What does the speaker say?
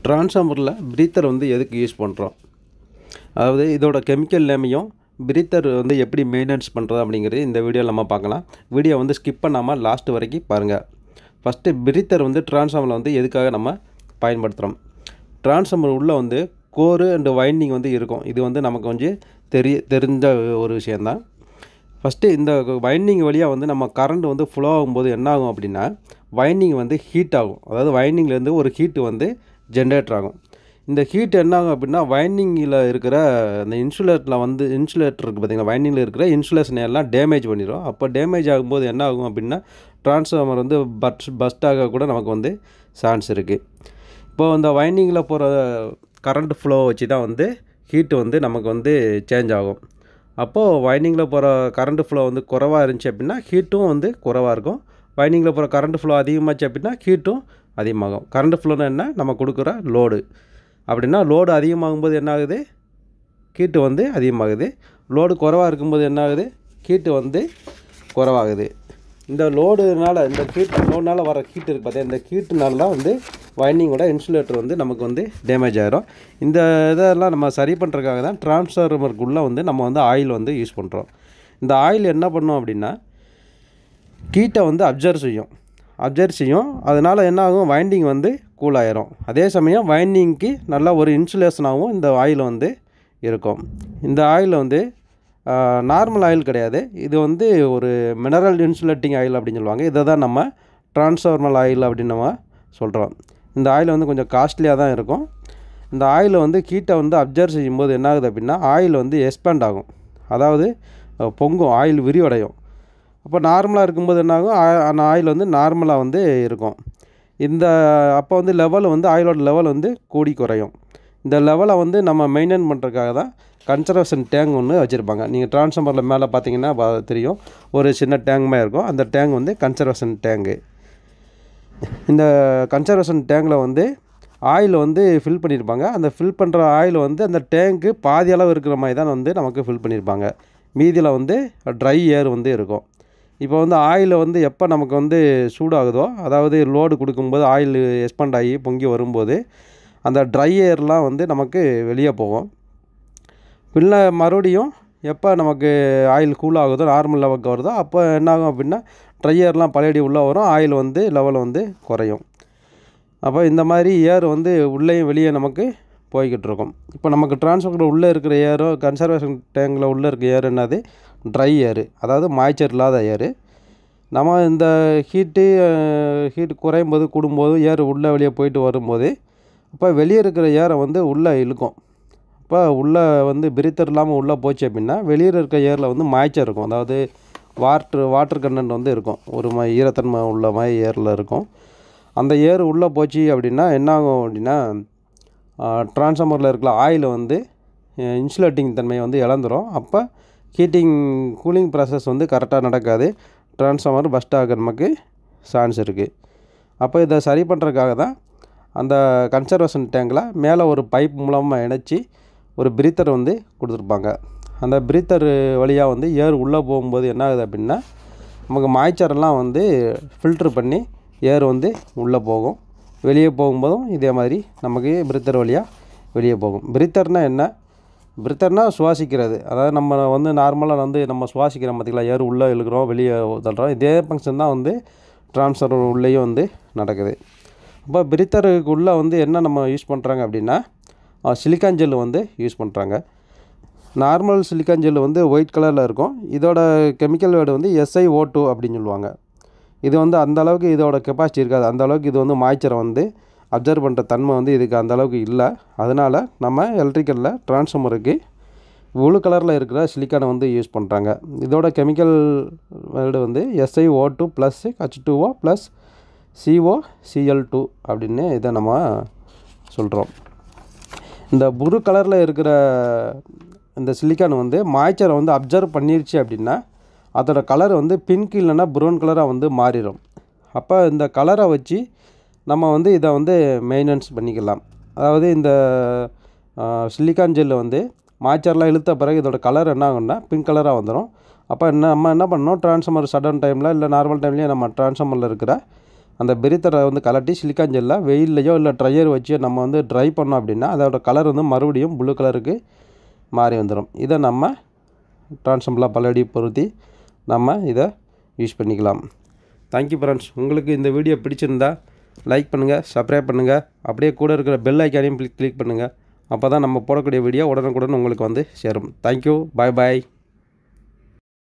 ட்ரான்ஸ்ஃபார்மரில் breather வந்து எதுக்கு use பண்ணுறோம் அதாவது இதோட கெமிக்கல் நேமையும் பிரீத்தர் வந்து எப்படி மெயின்டெனன்ஸ் பண்ணுறது அப்படிங்கிறது இந்த வீடியோவில் நம்ம பார்க்கலாம் வீடியோ வந்து ஸ்கிப் பண்ணாமல் லாஸ்ட் வரைக்கும் பாருங்கள் ஃபஸ்ட்டு பிரீத்தர் வந்து ட்ரான்ஸ்ஃபார்மரில் வந்து எதுக்காக நம்ம பயன்படுத்துகிறோம் ட்ரான்ஸ்ஃபார்மர் உள்ளே வந்து கோரு அண்டு வைண்டிங் வந்து இருக்கும் இது வந்து நமக்கு கொஞ்சம் தெரிய தெரிஞ்ச ஒரு விஷயந்தான் ஃபஸ்ட்டு இந்த வைண்டிங் வழியாக வந்து நம்ம கரண்ட் வந்து ஃப்ளோ ஆகும்போது என்ன ஆகும் அப்படின்னா வைண்டிங் வந்து ஹீட் ஆகும் அதாவது வைண்டிங்லேருந்து ஒரு ஹீட்டு வந்து ஜென்ரேட் ஆகும் இந்த ஹீட் என்ன ஆகும் அப்படின்னா வைண்டிங்கில் இருக்கிற இந்த இன்சுலேட்டரில் வந்து இன்சுலேட்டர் இருக்குது பார்த்தீங்களா வைண்டிங்கில் இருக்கிற இன்சுலேஷன் எல்லாம் டேமேஜ் பண்ணிடும் அப்போ டேமேஜ் ஆகும்போது என்ன ஆகும் அப்படின்னா ட்ரான்ஸ்ஃபார்மர் வந்து பட் பஸ்ட் ஆக கூட நமக்கு வந்து சான்ஸ் இருக்குது இப்போது இந்த வைண்டிங்கில் போகிற கரண்ட் ஃப்ளோ வச்சு தான் வந்து ஹீட்டு வந்து நமக்கு வந்து சேஞ்ச் ஆகும் அப்போது வைண்டிங்கில் போகிற கரண்ட் ஃப்ளோ வந்து குறவாக இருந்துச்சு அப்படின்னா ஹீட்டும் வந்து குறவாக இருக்கும் வைண்டிங்கில் போகிற கரண்ட் ஃப்ளோ அதிகமாச்சு அப்படின்னா ஹீட்டும் அதிகமாகும் கரண்ட் ஃப்ளோன்னு என்ன நம்ம கொடுக்குற லோடு அப்படின்னா லோடு அதிகமாகும்போது என்ன ஆகுது ஹீட்டு வந்து அதிகமாகுது லோடு குறவாக இருக்கும்போது என்ன ஆகுது ஹீட்டு வந்து குறவாகுது இந்த லோடுனால இந்த ஹீட் லோடுனால வர ஹீட் இருக்குது பார்த்தா இந்த ஹீட்டுனால தான் வந்து வைண்டிங்கோட இன்சுலேட்டர் வந்து நமக்கு வந்து டேமேஜ் ஆகிரும் இந்த இதெல்லாம் நம்ம சரி பண்ணுறதுக்காக தான் டிரான்ஸ்ஃபார்மருக்குள்ளே வந்து நம்ம வந்து ஆயில் வந்து யூஸ் பண்ணுறோம் இந்த ஆயில் என்ன பண்ணோம் அப்படின்னா ஹீட்டை வந்து அப்சர்வ் செய்யும் அப்சர்வ் செய்யும் அதனால் என்ன ஆகும் வைண்டிங் வந்து கூல் ஆயிரும் அதே சமயம் வைண்டிங்க்கு நல்ல ஒரு இன்சுலேஷனாகவும் இந்த ஆயில் வந்து இருக்கும் இந்த ஆயில் வந்து நார்மல் ஆயில் கிடையாது இது வந்து ஒரு மினரல் இன்சுலேட்டிங் ஆயில் அப்படின்னு சொல்லுவாங்க இதை தான் நம்ம டிரான்ஸ்ஃபார்மல் ஆயில் அப்படின்னு நம்ம சொல்கிறோம் இந்த ஆயில் வந்து கொஞ்சம் காஸ்ட்லியாக தான் இருக்கும் இந்த ஆயில் வந்து ஹீட்டை வந்து அப்சர்வ் செய்யும்போது என்ன ஆகுது அப்படின்னா ஆயில் வந்து எக்ஸ்பேண்ட் ஆகும் அதாவது பொங்கும் ஆயில் விரிவடையும் அப்போ நார்மலாக இருக்கும்போது என்னாகும் அந்த ஆயில் வந்து நார்மலாக வந்து இருக்கும் இந்த அப்போ வந்து லெவல் வந்து ஆயிலோட லெவல் வந்து கூடி குறையும் இந்த லெவலை வந்து நம்ம மெயின்டைன் பண்ணுறதுக்காக தான் கன்சர்வேஷன் டேங்க் ஒன்று வச்சுருப்பாங்க நீங்கள் ட்ரான்ஸ்ஃபார்மரில் மேலே பார்த்தீங்கன்னா தெரியும் ஒரு சின்ன டேங்க் மாதிரி இருக்கும் அந்த டேங்க் வந்து கன்சர்வேஷன் டேங்கு இந்த கன்சர்வேஷன் டேங்கில் வந்து ஆயில் வந்து ஃபில் பண்ணியிருப்பாங்க அந்த ஃபில் பண்ணுற ஆயில் வந்து அந்த டேங்க்கு பாதி அளவு இருக்கிற மாதிரி தான் வந்து நமக்கு ஃபில் பண்ணியிருப்பாங்க மீதியில் வந்து ட்ரை ஏர் வந்து இருக்கும் இப்போ வந்து ஆயில் வந்து எப்போ நமக்கு வந்து சூடாகுதோ அதாவது லோடு கொடுக்கும்போது ஆயில் எக்ஸ்பண்ட் ஆகி பொங்கி வரும்போது அந்த ட்ரை ஏர்லாம் வந்து நமக்கு வெளியே போகும் பின்ன மறுபடியும் எப்போ நமக்கு ஆயில் கூல் ஆகுதோ நார்மல் லெவலுக்கு வருதோ அப்போ என்ன ஆகும் அப்படின்னா ட்ரை ஏர்லாம் பழையடி உள்ளே வரும் ஆயில் வந்து லெவல் வந்து குறையும் அப்போ இந்த மாதிரி ஏர் வந்து உள்ளேயும் வெளியே நமக்கு போய்கிட்டு இருக்கும் இப்போ நமக்கு டிரான்ஸ்ஃபர் உள்ளே இருக்கிற ஏரோ கன்சர்வேஷன் டேங்கில் உள்ளே இருக்க ஏர் என்னது ட்ரை ஏரு அதாவது மாய்ச்சர் இல்லாத ஏரு நம்ம இந்த ஹீட்டு ஹீட் குறையும் போது கூடும்போது ஏர் உள்ளே வெளியே போயிட்டு வரும்போது அப்போ வெளியே இருக்கிற ஏரை வந்து உள்ளே இழுக்கும் இப்போ உள்ளே வந்து பிரித்தர் இல்லாமல் உள்ளே போச்சு அப்படின்னா வெளியே இருக்க ஏரில் வந்து மாய்ச்சர் இருக்கும் அதாவது வாட்ரு வாட்டர் கண்டென்ட் வந்து இருக்கும் ஒரு மா ஈரத்தன்மை உள்ள மாதிரி ஏரில் இருக்கும் அந்த ஏர் உள்ளே போச்சு அப்படின்னா என்ன ஆகும் அப்படின்னா ட்ரான்ஸ்ஃபார்மரில் இருக்கிற ஆயில் வந்து இன்சுலேட்டிங் தன்மையை வந்து இழந்துடும் அப்போ ஹீட்டிங் கூலிங் ப்ராசஸ் வந்து கரெக்டாக நடக்காது ட்ரான்ஸ்ஃபார்மர் பஸ்ட் ஆக நமக்கு சான்ஸ் இருக்குது அப்போ இதை சரி பண்ணுறதுக்காக தான் அந்த கன்சர்வேஷன் டேங்கில் மேலே ஒரு பைப் மூலமாக இணைச்சி ஒரு பிரீத்தர் வந்து கொடுத்துருப்பாங்க அந்த பிரீத்தர் வழியாக வந்து ஏர் உள்ளே போகும்போது என்ன ஆகுது அப்படின்னா நமக்கு மாய்ச்சரெல்லாம் வந்து ஃபில்ட்ரு பண்ணி ஏர் வந்து உள்ளே போகும் வெளியே போகும்போதும் இதே மாதிரி நமக்கு பிரீத்தர் வழியாக வெளியே போகும் பிரீத்தர்னால் என்ன பிரீத்தர்னால் சுவாசிக்கிறது அதாவது நம்ம வந்து நார்மலாக வந்து நம்ம சுவாசிக்கிறோம் பார்த்திங்களா ஏர் உள்ளே இழுக்கிறோம் வெளியே தள்ளுறோம் இதே ஃபங்க்ஷன் தான் வந்து ட்ரான்ஸ்ஃபர் உள்ளேயும் வந்து நடக்குது அப்போ பிரீத்தருக்கு உள்ளே வந்து என்ன நம்ம யூஸ் பண்ணுறாங்க அப்படின்னா சிலிக்கான் ஜெல் வந்து யூஸ் பண்ணுறாங்க நார்மல் சிலிக்கான் ஜெல் வந்து ஒயிட் கலரில் இருக்கும் இதோட கெமிக்கல் வேர்டு வந்து எஸ்ஐ ஓ டூ அப்படின்னு சொல்லுவாங்க இது வந்து அந்த அளவுக்கு இதோட கெப்பாசிட்டி இருக்காது அந்த அளவுக்கு இது வந்து மாய்ச்சரை வந்து அப்சர்வ் பண்ணுற தன்மை வந்து இதுக்கு அந்த அளவுக்கு இல்லை அதனால் நம்ம எலக்ட்ரிக்கலில் ட்ரான்ஸ்ஃபார்மருக்கு ப்ளூ கலரில் இருக்கிற சிலிக்கானை வந்து யூஸ் பண்ணுறாங்க இதோட கெமிக்கல் வேர்டு வந்து SI O two plus H two O plus CO CL two அப்படின்னு இதை நம்ம சொல்கிறோம் இந்த புரு கலரில் இருக்கிற இந்த சிலிக்கான் வந்து மாய்ச்சரை வந்து அப்சர்வ் பண்ணிருச்சு அப்படின்னா அதோட கலர் வந்து பிங்க் இல்லைன்னா ப்ரௌன் கலராக வந்து மாறிடும் அப்போ இந்த கலரை வச்சு நம்ம வந்து இதை வந்து மெயின்டெனன்ஸ் பண்ணிக்கலாம் அதாவது இந்த சிலிக்கான் ஜெல்லு வந்து மாய்ச்சர்லாம் இழுத்த பிறகு இதோட கலர் என்ன ஆகும்னா பிங்க் கலராக வந்துடும் அப்போ என்ன நம்ம என்ன பண்ணணும் ட்ரான்ஸ்ஃபார்மர் சடன் டைமில் இல்லை நார்மல் டைம்லேயே நம்ம ட்ரான்ஸ்ஃபார்மரில் இருக்கிற அந்த பெரித்தரை வந்து கலட்டி சிலிக்கான் ஜெல்லை வெயில்லையோ இல்லை ட்ரையர் வச்சு நம்ம வந்து ட்ரை பண்ணோம் அப்படின்னா அதோட கலர் வந்து மறுபடியும் ப்ளூ கலருக்கு மாறி வந்துடும் இதை நம்ம டிரான்சம்பிளாக பல்லடி பொருத்தி நம்ம இதை யூஸ் பண்ணிக்கலாம் தேங்க்யூ ஃப்ரெண்ட்ஸ் உங்களுக்கு இந்த வீடியோ பிடிச்சிருந்தா லைக் பண்ணுங்கள் சப்ஸ்கிரைப் பண்ணுங்கள் அப்படியே கூட இருக்கிற பெல் ஐக்கானையும் கிளிக் கிளிக் பண்ணுங்கள் அப்போ தான் நம்ம போடக்கூடிய வீடியோ உடனுக்குடன் உங்களுக்கு வந்து சேரும் தேங்க்யூ பாய் பாய்